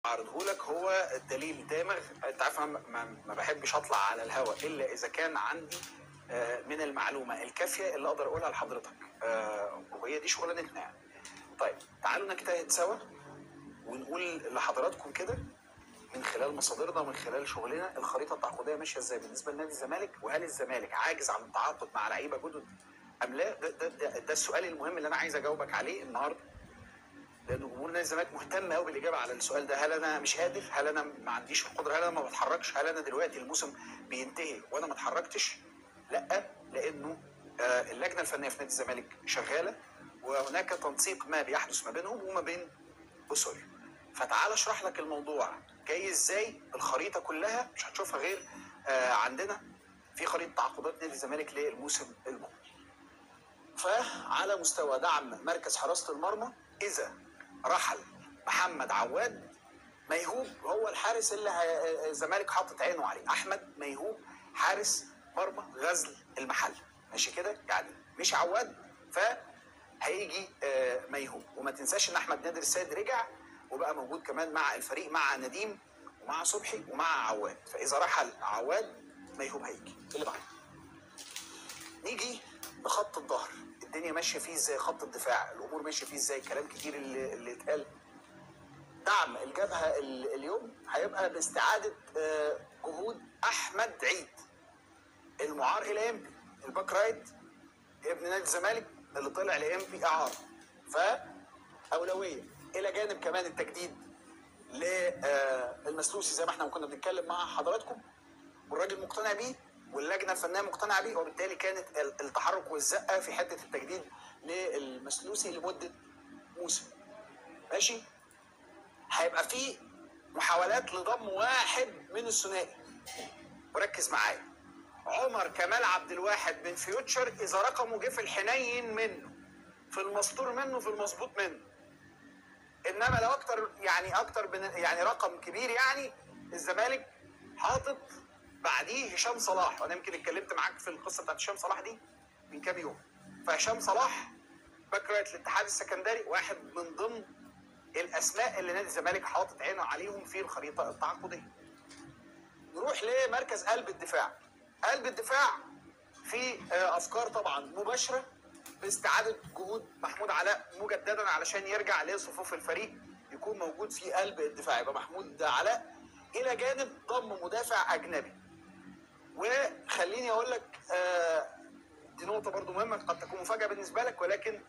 اعرضه لك هو الدليل دامغ انت عارف انا ما, ما بحبش اطلع على الهواء الا اذا كان عندي آه، من المعلومه الكافيه اللي اقدر اقولها لحضرتك آه، وهي دي شغلانتنا يعني طيب تعالوا نجتهد سوا ونقول لحضراتكم كده من خلال مصادرنا ومن خلال شغلنا الخريطه التعاقديه ماشيه ازاي بالنسبه لنادي الزمالك وهل الزمالك عاجز عن التعاقد مع لعيبه جدد ام لا ده, ده, ده, ده السؤال المهم اللي انا عايز اجاوبك عليه النهارده لان جمهور نادي الزمالك مهتم قوي بالاجابه على السؤال ده هل انا مش قادر هل انا ما عنديش القدره هل انا ما بتحركش هل انا دلوقتي الموسم بينتهي وانا ما اتحركتش لا لانه آه، اللجنه الفنيه في نادي الزمالك شغاله وهناك تنسيق ما بيحدث ما بينهم وما بين اسوريو فتعال اشرح لك الموضوع جاي ازاي الخريطه كلها مش هتشوفها غير آه، عندنا في خريطه تعاقدات نادي الزمالك للموسم المقبل فعلى مستوى دعم مركز حراسه المرمى اذا رحل محمد عواد ميهوب هو الحارس اللي ه- الزمالك حاطط عينه عليه احمد ميهوب حارس مرمى غزل المحل ماشي كده يعني مش عواد فهيجي آه، ميهوب وما تنساش ان احمد نادر السيد رجع وبقى موجود كمان مع الفريق مع نديم ومع صبحي ومع عواد فاذا رحل عواد ميهوب هيجي اللي بعده نيجي لخط الظهر الدنيا ماشيه فيه ازاي خط الدفاع الامور ماشيه فيه ازاي كلام كتير اللي, اللي اتقال دعم الجبهه ال- اليوم هيبقى باستعاده آه، جهود احمد عيد المعار الى امبي الباك رايت ابن نادي الزمالك اللي طلع لامبي اعاره فاولويه الى جانب كمان التجديد للمسلوسي زي ما احنا كنا بنتكلم مع حضراتكم والراجل مقتنع بيه واللجنه الفنيه مقتنعه بيه وبالتالي كانت ال- التحرك والزقه في حته التجديد للمسلوسي لمده موسم ماشي هيبقى في محاولات لضم واحد من الثنائي وركز معايا عمر كمال عبد الواحد من فيوتشر اذا رقمه جه في الحنين منه في المستور منه في المظبوط منه انما لو اكتر يعني اكتر من يعني رقم كبير يعني الزمالك حاطط بعديه هشام صلاح وانا يمكن اتكلمت معاك في القصه بتاعت هشام صلاح دي من كام يوم فهشام صلاح باك رايت الاتحاد السكندري واحد من ضمن الاسماء اللي نادي الزمالك حاطط عينه عليهم في الخريطه التعاقديه نروح لمركز قلب الدفاع قلب الدفاع في آه، افكار طبعا مباشره باستعاده جهود محمود علاء مجددا علشان يرجع لصفوف الفريق يكون موجود في قلب الدفاع يبقى محمود علاء الى جانب ضم مدافع اجنبي وخليني اقول لك آه، دي نقطه برضو مهمه قد تكون مفاجاه بالنسبه لك ولكن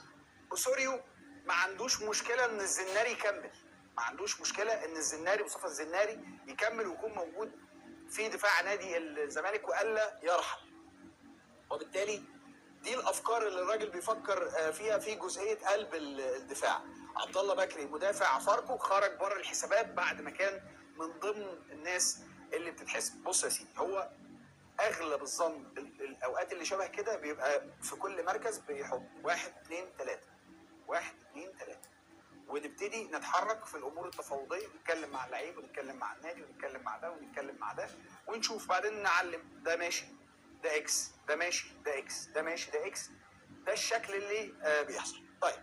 اسوريو ما عندوش مشكله ان الزناري يكمل ما عندوش مشكله ان الزناري مصطفى الزناري يكمل ويكون موجود في دفاع نادي الزمالك والا يرحل وبالتالي دي الافكار اللي الراجل بيفكر آه، فيها في جزئيه قلب ال- الدفاع عبد الله بكري مدافع فاركو خرج بره الحسابات بعد ما كان من ضمن الناس اللي بتتحسب بص يا سيدي هو اغلب الظن ال- الاوقات اللي شبه كده بيبقى في كل مركز بيحط واحد اثنين ثلاثه واحد اثنين ثلاثه ونبتدي نتحرك في الامور التفاوضيه نتكلم مع اللعيب ونتكلم مع النادي ونتكلم مع ده ونتكلم مع ده ونشوف بعدين نعلم ده ماشي ده اكس ده ماشي ده اكس ده ماشي ده اكس ده الشكل اللي آه بيحصل طيب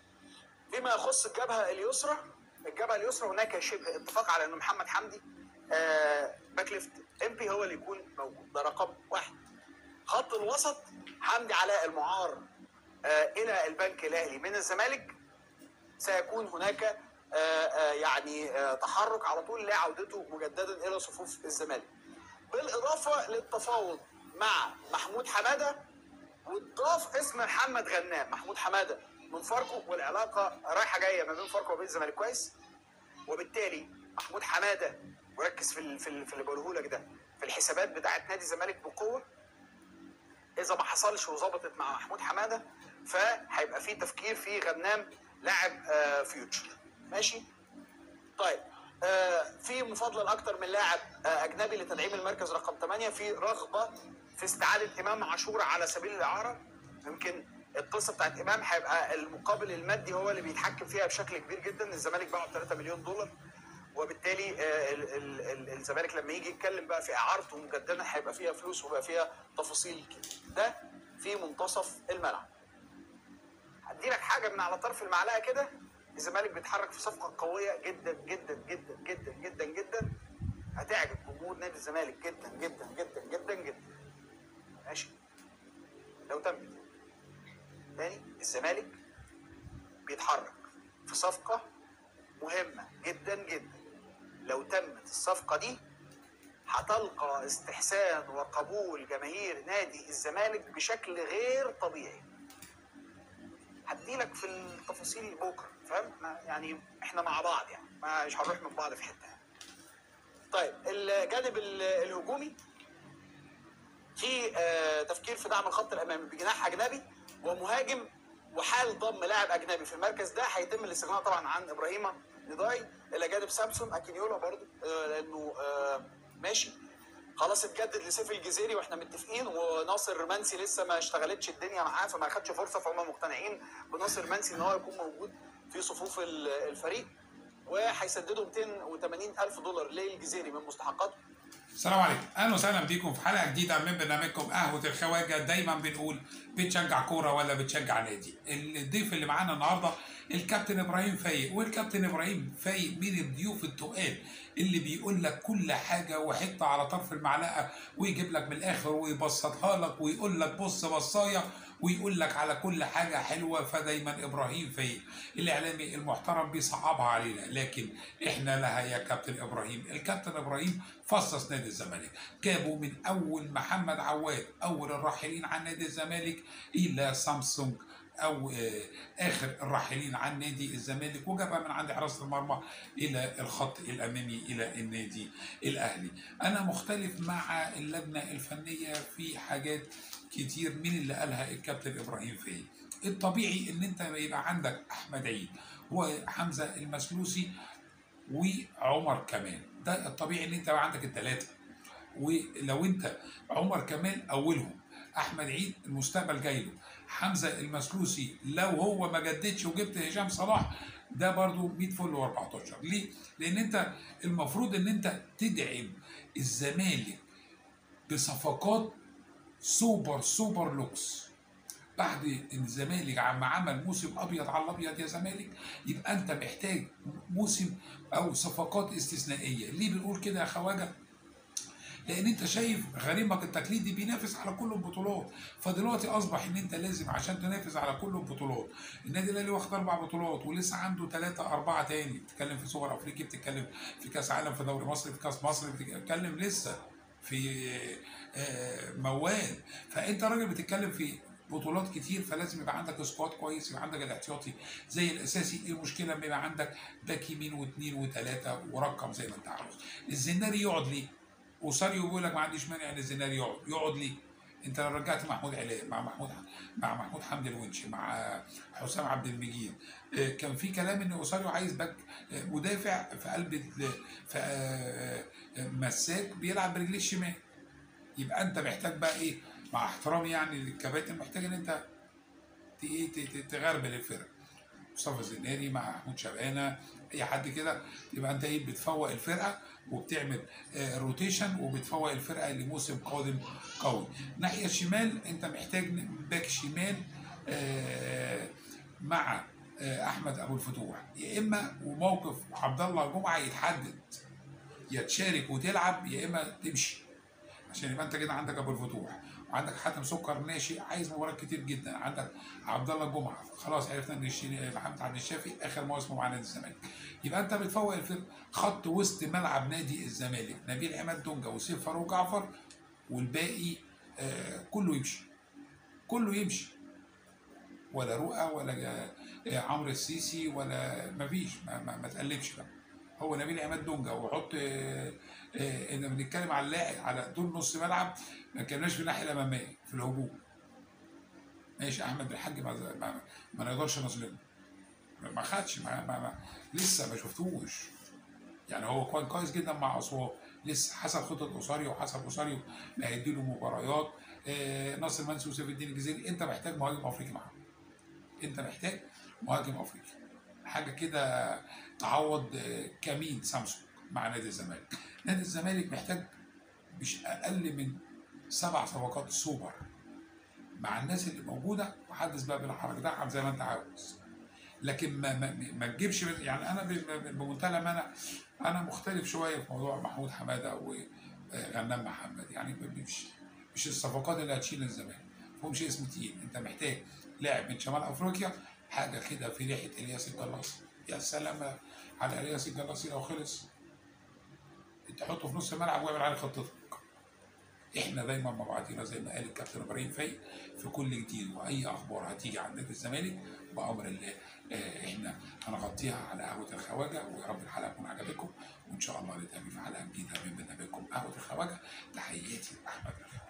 فيما يخص الجبهه اليسرى الجبهه اليسرى هناك شبه اتفاق على ان محمد حمدي آه باك ليفت امبي هو اللي يكون موجود ده رقم واحد خط الوسط حمدي علاء المعار آه الى البنك الاهلي من الزمالك سيكون هناك آه، آه، يعني آه، تحرك على طول لعودته مجددا الى صفوف الزمالك بالاضافه للتفاوض مع محمود حماده واتضاف اسم محمد غنام محمود حماده من فاركو والعلاقه رايحه جايه ما بين فاركو وبين الزمالك كويس وبالتالي محمود حماده وركز في ال- في ال- في اللي بقوله لك ده في الحسابات بتاعت نادي الزمالك بقوه اذا ما حصلش وظبطت مع محمود حماده فهيبقى في تفكير في غنام لاعب آه، فيوتشر ماشي طيب آه، في مفاضله لاكثر من لاعب آه، اجنبي لتدعيم المركز رقم 8 في رغبه في استعاده امام عاشور على سبيل الاعاره يمكن القصه بتاعت امام هيبقى المقابل المادي هو اللي بيتحكم فيها بشكل كبير جدا الزمالك باعه ب 3 مليون دولار وبالتالي آه، ال- ال- ال- الزمالك لما يجي يتكلم بقى في اعارته مجددا هيبقى فيها فلوس وبقى فيها تفاصيل كده ده في منتصف الملعب هدي لك حاجه من على طرف المعلقه كده الزمالك بيتحرك في صفقه قويه جدا جدا جدا الزمالك جدا جدا جدا جدا جدا ماشي لو تمت تاني الزمالك بيتحرك في صفقة مهمة جدا جدا لو تمت الصفقة دي هتلقى استحسان وقبول جماهير نادي الزمالك بشكل غير طبيعي هديلك في التفاصيل بكره فاهم ما- يعني احنا مع بعض يعني مش هنروح من بعض في حته يعني. طيب الجانب ال- الهجومي في آه، تفكير في دعم الخط الامامي بجناح اجنبي ومهاجم وحال ضم لاعب اجنبي في المركز ده هيتم الاستغناء طبعا عن ابراهيم نداي الى جانب سامسون اكينيولا برضو آه، لانه آه، ماشي خلاص اتجدد لسيف الجزيري واحنا متفقين وناصر منسي لسه ما اشتغلتش الدنيا معاه فما اخدش فرصه فهم مقتنعين بناصر منسي ان هو يكون موجود في صفوف ال- الفريق وهيسددوا 280 الف دولار للجزيري من مستحقاته السلام عليكم اهلا وسهلا بيكم في حلقه جديده من برنامجكم قهوه الخواجه دايما بنقول بتشجع كوره ولا بتشجع نادي الضيف اللي معانا النهارده الكابتن ابراهيم فايق والكابتن ابراهيم فايق من الضيوف التقال اللي بيقول لك كل حاجه وحته على طرف المعلقه ويجيب لك من الاخر ويبسطها لك ويقول لك بص بصايه ويقول لك على كل حاجه حلوه فدايما ابراهيم فايق الاعلامي المحترم بيصعبها علينا لكن احنا لها يا كابتن ابراهيم الكابتن ابراهيم فصص نادي الزمالك جابوا من اول محمد عواد اول الراحلين عن نادي الزمالك الى سامسونج او آه، اخر الراحلين عن نادي الزمالك وجابها من عند حراسه المرمى الى الخط الامامي الى النادي الاهلي انا مختلف مع اللجنه الفنيه في حاجات كتير من اللي قالها الكابتن ابراهيم فايق الطبيعي ان انت يبقى عندك احمد عيد وحمزه المسلوسي وعمر كمال ده الطبيعي ان انت يبقى عندك الثلاثه ولو انت عمر كمال اولهم احمد عيد المستقبل جاي له حمزه المسلوسي لو هو ما جددش وجبت هشام صلاح ده برضو 100 فل و14 ليه؟ لان انت المفروض ان انت تدعم الزمالك بصفقات سوبر سوبر لوكس بعد ان الزمالك عم عمل موسم ابيض على الابيض يا زمالك يبقى انت محتاج موسم او صفقات استثنائيه ليه بنقول كده يا خواجه لان انت شايف غريمك التقليدي بينافس على كل البطولات فدلوقتي اصبح ان انت لازم عشان تنافس على كل البطولات النادي الاهلي واخد اربع بطولات ولسه عنده ثلاثه اربعه تاني بتتكلم في سوبر افريقيا بتتكلم في كاس عالم في دوري مصر في كاس مصر بتتكلم لسه في آه، موال فانت راجل بتتكلم في بطولات كتير فلازم يبقى عندك سكواد كويس يبقى عندك الاحتياطي زي الاساسي إيه المشكله لما يبقى عندك باك يمين واثنين وثلاثه ورقم زي ما انت عاوز الزناري يقعد ليه؟ وساريو بيقول لك ما عنديش مانع ان الزناري يقعد يقعد ليه؟ انت لو رجعت محمود علاء مع محمود مع محمود حمدي الونشي مع حسام عبد المجيد آه، كان في كلام ان اوساريو عايز باك آه، مدافع في قلب ال- في آه، آه، مساك بيلعب برجليه الشمال يبقى انت محتاج بقى ايه مع احترامي يعني للكباتن محتاج ان انت ت- ايه ت- ت- تغربل الفرق مصطفى الزناري مع محمود شبانه اي حد كده يبقى انت ايه بتفوق الفرقه وبتعمل آه روتيشن وبتفوق الفرقه لموسم قادم قوي الناحيه الشمال انت محتاج باك شمال آه مع آه احمد ابو الفتوح يا اما وموقف عبد الله جمعه يتحدد يا تشارك وتلعب يا اما تمشي عشان يبقى انت كده عندك ابو الفتوح وعندك حاتم سكر ناشئ عايز مباريات كتير جدا عندك عبد الله جمعه خلاص عرفنا ان الشي- محمد عبد الشافي اخر موسمه مع نادي الزمالك يبقى انت بتفوق الفرق خط وسط ملعب نادي الزمالك نبيل عماد دونجا وسيف فاروق جعفر والباقي آه كله يمشي كله يمشي ولا رؤى ولا جا- آه، عمرو السيسي ولا مفيش ما, ما, ما تقلبش بقى هو نبيل عماد دونجا وحط آه، آه، ان بنتكلم على اللاعب على دول نص ملعب ما اتكلمناش في الناحيه الاماميه في الهجوم ماشي احمد الحاج ما, ما, ما نقدرش نظلمه ما خدش ما, ما, ما لسه ما شفتوش يعني هو كان كويس جدا مع اسوان لسه حسب خطه اوساريو وحسب اوساريو اللي هيديله مباريات آه ناصر منسي وسيف الدين الجزيري انت محتاج مهاجم افريقي معاهم انت محتاج مهاجم افريقي حاجه كده تعوض آه، كمين سامسونج مع نادي الزمالك نادي الزمالك محتاج مش اقل من سبع صفقات سوبر مع الناس اللي موجوده وحدث بقى بالحركه دعم زي ما انت عاوز لكن ما ما, ما تجيبش يعني انا ب- ب- بمنتهى الامانه انا مختلف شويه في موضوع محمود حماده و آه، غنام محمد يعني مش مش الصفقات اللي هتشيل الزمالك مفهومش اسم تقيل انت محتاج لاعب من شمال افريقيا حاجه كده في ريحه الياس الجلاصي يا سلام على الياس الجلاصي لو خلص تحطه في نص الملعب واعمل عليه خطتك احنا دايما مع بعضينا زي ما قال الكابتن ابراهيم فايق في كل جديد واي اخبار هتيجي عن نادي الزمالك بامر الله آه، احنا هنغطيها على قهوه الخواجه ويا رب الحلقه تكون عجبتكم وان شاء الله نتقابل في حلقه جديده من برنامجكم قهوه الخواجه تحياتي احمد الخواجه